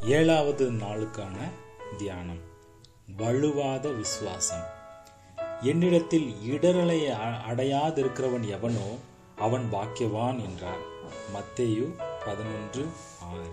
ஏழாவது நாளுக்கான தியானம் வலுவாத விசுவாசம் என்னிடத்தில் இடரலை அ- அடையாதிருக்கிறவன் எவனோ அவன் பாக்கியவான் என்றார் மத்தேயு பதினொன்று ஆறு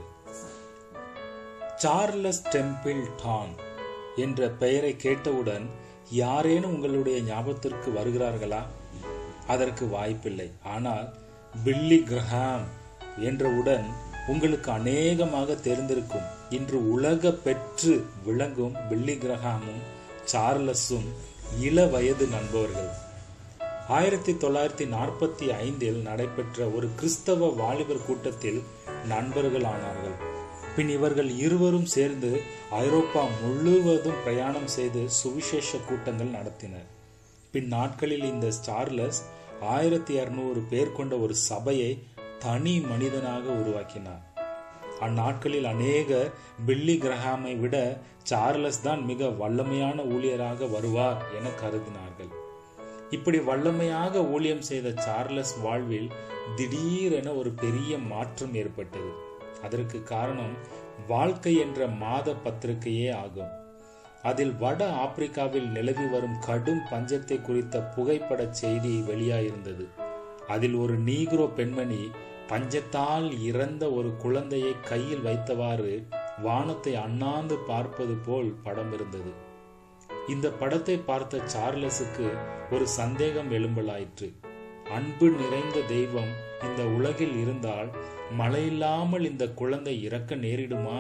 சார்லஸ் டெம்பிள் டான் என்ற பெயரை கேட்டவுடன் யாரேனும் உங்களுடைய ஞாபகத்திற்கு வருகிறார்களா அதற்கு வாய்ப்பில்லை ஆனால் பில்லி கிரஹாம் என்றவுடன் உங்களுக்கு அநேகமாக தெரிந்திருக்கும் இன்று உலக பெற்று விளங்கும் பில்லி கிரஹாமும் சார்லஸும் இள வயது நண்பர்கள் ஆயிரத்தி தொள்ளாயிரத்தி நாற்பத்தி ஐந்தில் நடைபெற்ற ஒரு கிறிஸ்தவ வாலிபர் கூட்டத்தில் நண்பர்கள் ஆனார்கள் பின் இவர்கள் இருவரும் சேர்ந்து ஐரோப்பா முழுவதும் பிரயாணம் செய்து சுவிசேஷ கூட்டங்கள் நடத்தினர் பின் நாட்களில் இந்த சார்லஸ் ஆயிரத்தி இருநூறு பேர் கொண்ட ஒரு சபையை தனி மனிதனாக உருவாக்கினார் அந்நாட்களில் அநேகர் பில்லி கிரஹாமை விட சார்லஸ் தான் மிக வல்லமையான ஊழியராக வருவார் என கருதினார்கள் இப்படி வல்லமையாக ஊழியம் செய்த சார்லஸ் வாழ்வில் திடீரென ஒரு பெரிய மாற்றம் ஏற்பட்டது அதற்கு காரணம் வாழ்க்கை என்ற மாத பத்திரிகையே ஆகும் அதில் வட ஆப்பிரிக்காவில் நிலவி வரும் கடும் பஞ்சத்தை குறித்த புகைப்பட செய்தி வெளியாயிருந்தது அதில் ஒரு நீக்ரோ பெண்மணி பஞ்சத்தால் இறந்த ஒரு குழந்தையை கையில் வைத்தவாறு வானத்தை அண்ணாந்து பார்ப்பது போல் படம் இருந்தது இந்த படத்தை பார்த்த சார்லஸுக்கு ஒரு சந்தேகம் எழும்பலாயிற்று அன்பு நிறைந்த தெய்வம் இந்த உலகில் இருந்தால் மழையில்லாமல் இந்த குழந்தை இறக்க நேரிடுமா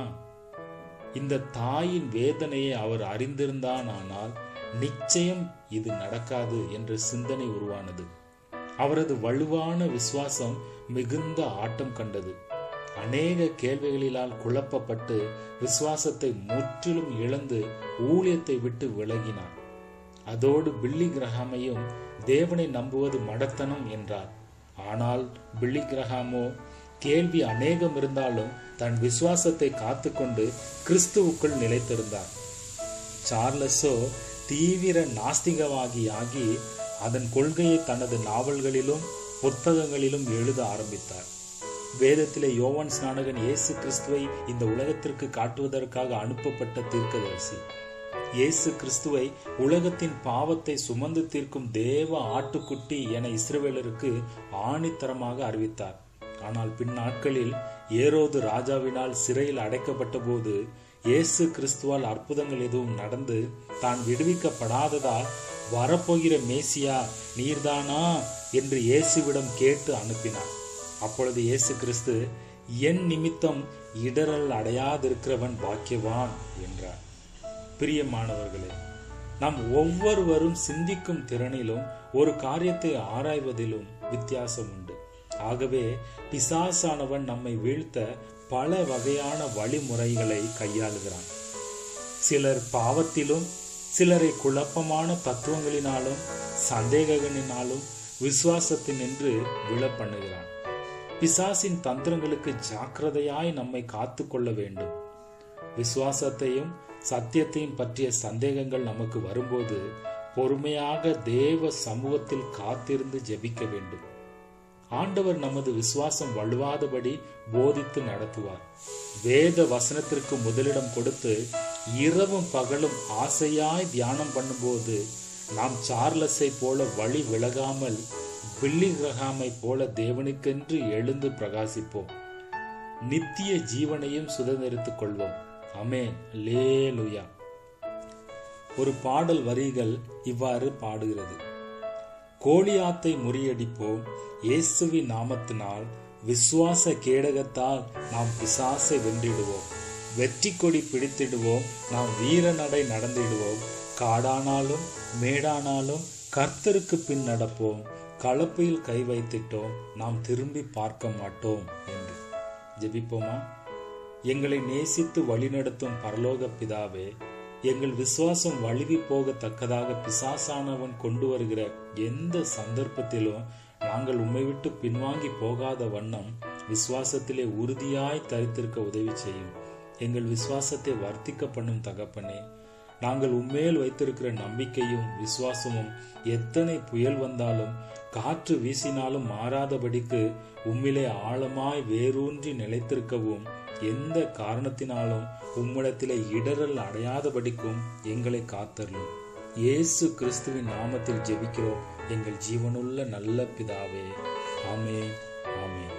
இந்த தாயின் வேதனையை அவர் அறிந்திருந்தானால் நிச்சயம் இது நடக்காது என்ற சிந்தனை உருவானது அவரது வலுவான விசுவாசம் மிகுந்த ஆட்டம் கண்டது அநேக கேள்விகளிலால் குழப்பப்பட்டு விசுவாசத்தை முற்றிலும் இழந்து ஊழியத்தை விட்டு விலகினார் அதோடு பில்லி கிரஹாமையும் தேவனை நம்புவது மடத்தனம் என்றார் ஆனால் பில்லி கிரஹாமோ கேள்வி அநேகம் இருந்தாலும் தன் விசுவாசத்தை காத்துக்கொண்டு கிறிஸ்துவுக்குள் நிலைத்திருந்தார் சார்லஸோ தீவிர நாஸ்திகவாகி ஆகி அதன் கொள்கையை தனது நாவல்களிலும் புத்தகங்களிலும் எழுத ஆரம்பித்தார் வேதத்திலே யோவான் ஸ்நானகன் இயேசு கிறிஸ்துவை இந்த உலகத்திற்கு காட்டுவதற்காக அனுப்பப்பட்ட தீர்க்கதரிசி இயேசு கிறிஸ்துவை உலகத்தின் பாவத்தை சுமந்து தீர்க்கும் தேவ ஆட்டுக்குட்டி என இஸ்ரவேலருக்கு ஆணித்தரமாக அறிவித்தார் ஆனால் பின் நாட்களில் ஏரோது ராஜாவினால் சிறையில் அடைக்கப்பட்ட போது இயேசு கிறிஸ்துவால் அற்புதங்கள் எதுவும் நடந்து தான் விடுவிக்கப்படாததால் வரப்போகிற மேசியா நீர்தானா என்று இயேசுவிடம் கேட்டு அனுப்பினார் அப்பொழுது இயேசு கிறிஸ்து என் நிமித்தம் இடரல் அடையாதிருக்கிறவன் பாக்கியவான் என்றார் பிரியமானவர்களே நாம் ஒவ்வொருவரும் சிந்திக்கும் திறனிலும் ஒரு காரியத்தை ஆராய்வதிலும் வித்தியாசம் உண்டு ஆகவே பிசாசானவன் நம்மை வீழ்த்த பல வகையான வழிமுறைகளை கையாளுகிறான் சிலர் பாவத்திலும் சிலரை குழப்பமான தத்துவங்களினாலும் சந்தேகங்களினாலும் விசுவாசத்தினின்று விழ பண்ணுகிறான் பிசாசின் தந்திரங்களுக்கு ஜாக்கிரதையாய் நம்மை காத்து கொள்ள வேண்டும் விசுவாசத்தையும் சத்தியத்தையும் பற்றிய சந்தேகங்கள் நமக்கு வரும்போது பொறுமையாக தேவ சமூகத்தில் காத்திருந்து ஜெபிக்க வேண்டும் ஆண்டவர் நமது விசுவாசம் வலுவாதபடி போதித்து நடத்துவார் வேத வசனத்திற்கு முதலிடம் கொடுத்து இரவும் பகலும் ஆசையாய் தியானம் பண்ணும்போது நாம் சார்லஸை போல வழி விலகாமல் பில்லி கிரகாமை போல தேவனுக்கென்று எழுந்து பிரகாசிப்போம் நித்திய ஜீவனையும் சுதந்திரித்துக் கொள்வோம் அமேன் லேலுயா ஒரு பாடல் வரிகள் இவ்வாறு பாடுகிறது கோலியாத்தை முறியடிப்போம் இயேசுவின் நாமத்தினால் விசுவாச கேடகத்தால் நாம் பிசாசை வென்றிடுவோம் வெற்றி கொடி பிடித்திடுவோம் நாம் வீர நடை நடந்திடுவோம் காடானாலும் மேடானாலும் கர்த்தருக்கு பின் நடப்போம் கலப்பையில் கை வைத்திட்டோம் நாம் திரும்பி பார்க்க மாட்டோம் என்று ஜெபிப்போமா எங்களை நேசித்து வழிநடத்தும் பரலோக பிதாவே எங்கள் விசுவாசம் வழுவி போகத்தக்கதாக பிசாசானவன் கொண்டு வருகிற எந்த சந்தர்ப்பத்திலும் நாங்கள் உம்மை விட்டு பின்வாங்கி போகாத வண்ணம் விசுவாசத்திலே உறுதியாய் தரித்திருக்க உதவி செய்யும் எங்கள் விசுவாசத்தை வர்த்திக்க பண்ணும் தகப்பனே நாங்கள் உம்மேல் வைத்திருக்கிற நம்பிக்கையும் விசுவாசமும் எத்தனை புயல் வந்தாலும் காற்று வீசினாலும் மாறாதபடிக்கு உம்மிலே ஆழமாய் வேரூன்றி நிலைத்திருக்கவும் எந்த காரணத்தினாலும் உம்மிடத்திலே இடரல் அடையாதபடிக்கும் எங்களை காத்தருளும் இயேசு கிறிஸ்துவின் நாமத்தில் ஜெபிக்கிறோம் எங்கள் ஜீவனுள்ள நல்ல பிதாவே ஆமென் ஆமென்